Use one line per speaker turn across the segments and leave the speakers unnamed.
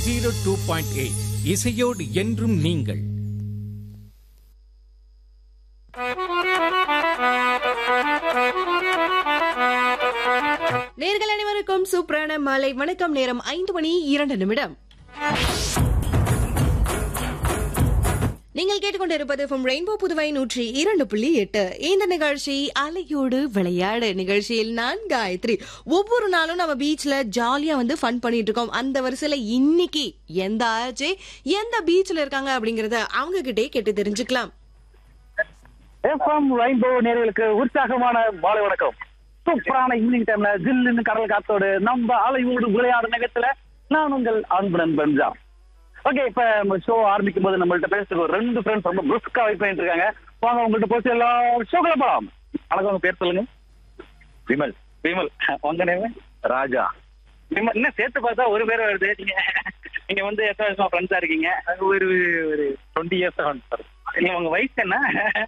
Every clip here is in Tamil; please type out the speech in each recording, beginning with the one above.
ஜீரோ டூ பாயிண்ட் எயிட் இசையோடு என்றும் நீங்கள்
நேர்கள் அனைவருக்கும் சூப்பரான மாலை வணக்கம் நேரம் ஐந்து மணி இரண்டு நிமிடம் நீங்கள் கேட்டுக்கொண்டிருப்பது from ரெயின்போ புதுவை நூற்றி இரண்டு புள்ளி எட்டு இந்த நிகழ்ச்சி அலையோடு விளையாடு நிகழ்ச்சியில் நான் காயத்ரி ஒவ்வொரு நாளும் நம்ம பீச்ல ஜாலியா வந்து ஃபன் பண்ணிட்டு இருக்கோம் அந்த வரிசையில இன்னைக்கு எந்த ஆச்சு எந்த பீச்ல இருக்காங்க அப்படிங்கறத அவங்க கிட்டே கேட்டு தெரிஞ்சுக்கலாம்
எஃப்எம் ரெயின்போ நேர்களுக்கு உற்சாகமான மாலை வணக்கம் சூப்பரான ஈவினிங் டைம்ல ஜில்லுன்னு கடல் காத்தோடு நம்ம அலையோடு விளையாடு நிகழ்ச்சியில நான் உங்கள் அன்பு நண்பன் ஜாம் ஓகே இப்ப நம்ம ஷோ ஆரம்பிக்கும் போது நம்மள்ட்ட பேசுறதுக்கு ஒரு ரெண்டு ஃப்ரெண்ட்ஸ் ரொம்ப பிரிஸ்கா வெயிட் பண்ணிட்டு இருக்காங்க வாங்க உங்கள்ட்ட போச்சு எல்லாம் ஷோக்குள்ள போலாம் வணக்கம் உங்க பேர் சொல்லுங்க விமல் விமல் உங்க நேம் ராஜா விமல் என்ன சேர்த்து பார்த்தா ஒரு பேர் வருது நீங்க நீங்க வந்து எத்தனை வருஷமா ஃப்ரெண்ட்ஸா இருக்கீங்க ஒரு ஒரு டுவெண்ட்டி இயர்ஸ் சார் இல்ல உங்க வயசு என்ன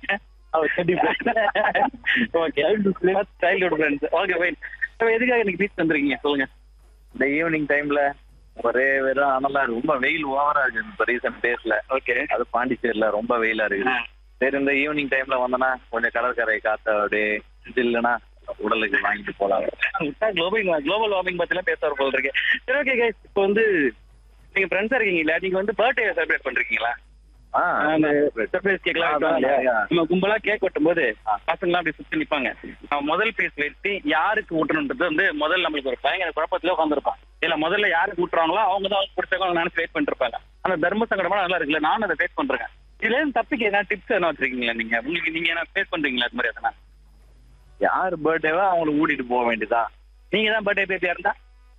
okay childhood friends okay fine எதுக்காக எனக்கு பீச் வந்திருக்கீங்க சொல்லுங்க
இந்த ஈவினிங் டைம்ல ஒரே வெறும் அனலா இருக்கு. ரொம்ப வெயில் ஓவரா இருக்கு இந்த ரீசன்ட் டேஸ்ல
ஓகே
அது பாண்டிச்சேரியில ரொம்ப வெயிலா இருக்கு சரி இந்த ஈவினிங் டைம்ல வந்தனா கொஞ்சம் கடற்கரை காத்த அப்படியே ஜில்லுனா உடலுக்கு வாங்கிட்டு போலாம்
குளோபல் குளோபல் வார்மிங் பத்திலாம் பேச போல் இருக்கு சரி ஓகே கைஸ் இப்போ வந்து நீங்க ஃப்ரெண்ட்ஸா இருக்கீங்களா நீங்க வந்து பர்த்டே செலிப்ரேட் பண்றீங்களா
ஆ,
சர்ப்ரைஸ் கேக்லாம்
அதான்,
வெட்டுவாங்க இல்லையா?
அதான்.
நம்ம கும்பலா கேக் வெட்டும் போது பசங்களாம் அப்படி சுத்தி நிப்பாங்க அவன் முதல் பீஸ் வெட்டி யாருக்கு ஊட்டணுன்றது வந்து முதல்ல நம்மளுக்கு ஒரு பயங்கர குழப்பத்துல உட்காந்துருப்பான் இல்ல முதல்ல யாருக்கு ஊட்டுறாங்களோ அவங்க தான் அவங்க பிடிச்சவங்க நினைச்சு வெயிட் பண்ணிட்டு இருப்பாங்க அந்த தர்ம சங்கடமா நல்லா இருக்குல்ல நானும் அதை ஃபேஸ் பண்றேன் இதுல இருந்து தப்பிக்க என்ன டிப்ஸ் என்ன வச்சிருக்கீங்களா நீங்க உங்களுக்கு நீங்க என்ன ஃபேஸ் பண்றீங்களா அது மாதிரி எதனா
யார் பர்த்டேவோ அவங்களை கூட்டிட்டு போக வேண்டியதான்
நீங்க தான் பர்த்டே பேபியா இருந்தா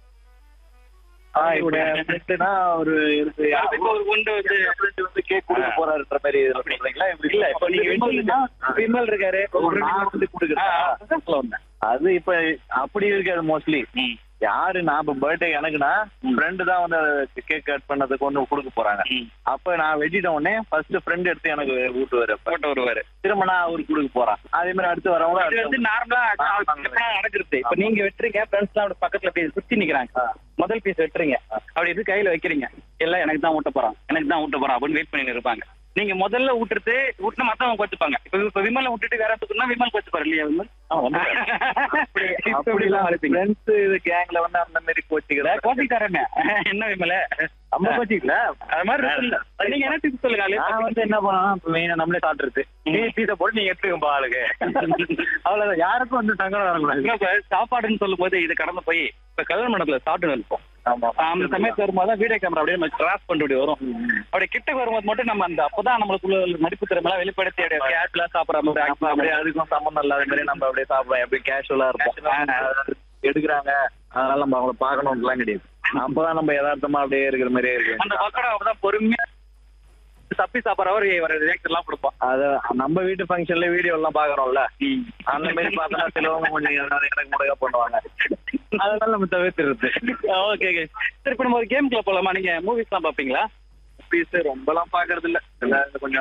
ஆ, இப்ப என் friend-னா ஒரு இருக்கு யார்
இப்போ ஒரு குண்டு வந்து
friend வந்து கேக் கொடுக்க போறாருன்ற மாதிரி இதுல சொல்றீங்களா இப்படி
இல்ல இப்போ நீங்க வெட்டிங்கன்னா விமல் இருக்காரு
ஒரு நான் வந்து கொடுக்குறேன்.
ஆ, அதான் சொல்ல வந்தேன்.
அது இப்ப அப்படி இருக்காது மோஸ்ட்லி
ம்,
யாரு நான் இப்ப பர்த்டே எனக்குன்னா ஃப்ரெண்டு தான் வந்து கேக் கட் பண்ணதுக்கு ஒண்ணு கொடுக்க போறாங்க
ம்.
அப்ப நான் வெட்டிட்ட உடனே ஃபர்ஸ்ட் ஃப்ரெண்ட் எடுத்து எனக்கு ஊட்டுவாரு அப்ப.
போட்டு வருவாரு
திரும்ப நான் அவருக்கு கொடுக்க போறேன் அதே மாதிரி அடுத்து வரவங்க
இது வந்து நார்மலா நடக்கிறது இப்ப நீங்க வெட்டுறீங்க ஃப்ரெண்ட்ஸ் எல்லாம் அப்படி பக்கத்துல போய் சுத்தி நிக்கிறாங்க முதல் பீஸ் வெட்டுறீங்க அப்படி எடுத்து கையில வைக்கிறீங்க எல்லாம் எனக்கு தான் ஊட்ட போறான் எனக்கு தான் ஊட்ட போறான் அப்படின்னு வெயிட் பண்ணி இருப்பாங்க நீங்க முதல்ல ஊட்டுறது ஊட்டினா மத்தவங்க கோச்சுப்பாங்க இப்ப இப்ப விமலை விட்டுட்டு வேற சொன்னா விமல் கோச்சுப்பாரு இல்லையா விமல் இப்படி எல்லாம் அழைப்பீங்க
ஃப்ரெண்ட்ஸ் இது கேங்ல வந்து அந்த மாதிரி கோச்சிக்கிறேன்
கோச்சிக்காரங்க என்ன விமல
நம்ம கோச்சிக்கல
அது மாதிரி இருக்குல்ல நீங்க என்ன டிப்ஸ் சொல்லுங்க அதுல
நான் வந்து என்ன பண்ணலாம் மெயினா நம்மளே சாப்பிட்டுருது நீ பீஸை போட்டு நீங்க எடுத்துக்கோங்க ஆளுக்கு அவ்வளவுதான் யாருக்கும் வந்து சங்கடம் வரக்கூடாது
இல்ல இப்ப சாப்பாடுன்னு சொல்லும் போது இது கடந்து போய் இப்ப கல்யாண மண்டபத்துல சாப்பிட்டு இருப்போம்
ஆமா
அந்த சமயத்து வரும்போது வீடியோ கேமரா அப்படியே நம்ம கிராஸ் பண்ணிட்டு இப்படி வரும் அப்படி கிட்ட வரும்போது மட்டும் நம்ம அந்த அப்பதான் நம்மளுக்குள்ள நடிப்பு திறமை வெளிப்படுத்தி அப்படியே கேஷ்ல சாப்பிடுற மாதிரி act
அப்ப அப்படியே அதுக்கும் சம்மந்தம் இல்லாத மாதிரி நம்ம அப்படியே சாப்பிடுவோம் எப்படி கேஷுவலா இருப்போம் எடுக்கிறாங்க அதனால நம்ம அவங்கள பாக்கணும்லாம் கிடையாது அப்பதான் நம்ம யதார்த்தமா அப்படியே இருக்கிற மாதிரியே இருக்கு
அந்த பக்கடா அப்பதான் பொறுமையா தப்பி சாப்பிட்றவர் வர ரியாக்ட் எல்லாம் கொடுப்போம்
அத நம்ம வீட்டு ஃபங்க்ஷன்ல வீடியோ எல்லாம் பாக்குறோம்ல அந்த மாதிரி பார்த்தா சிலவங்க கொஞ்சம் ஏதாவது எனக்கு முடக்கா பண்ணுவாங்க அதனால நம்ம தவிர்த்துறது
ஓகே ஓகே சரி இப்ப நம்ம ஒரு கேம்குள்ள போலாமா நீங்க மூவிஸ் எல்லாம் பாப்பீங்களா
பீஸ் ரொம்பலாம் பாக்குறது இல்ல எல்லாரும் கொஞ்சம்